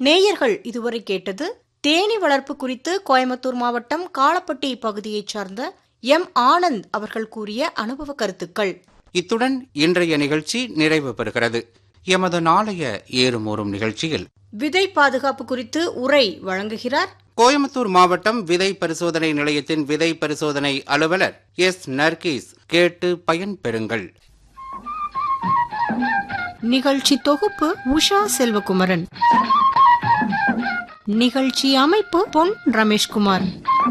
நேயர்கள் இதுவரை கேட்டது தேனி வளர்ப்பு குறித்து கோயம்புத்தூர் மாவட்டம் காளப்பட்டி பகுதியைச் சார்ந்த எம் ஆனந்த் அவர்கள் கூறிய அனுபவ கருத்துக்கள் இத்துடன் இன்றைய நிகழ்ச்சி நிறைவு பெறுகிறது எமது நாளைய ஏறுமூறும் நிகழ்ச்சியில் விதை பாதுகாப்பு குறித்து உரை வழங்குகிறார் கோயம்புத்தூர் மாவட்டம் விதை பரிசோதனை நிலையத்தின் விதை பரிசோதனை அலுவலர் எஸ் நர்கீஸ் கேட்டு பயன்பெறுங்கள் நிகழ்ச்சி தொகுப்பு உஷா செல்வகுமரன் நிகழ்ச்சி அமைப்பு பொன் ரமேஷ்குமார்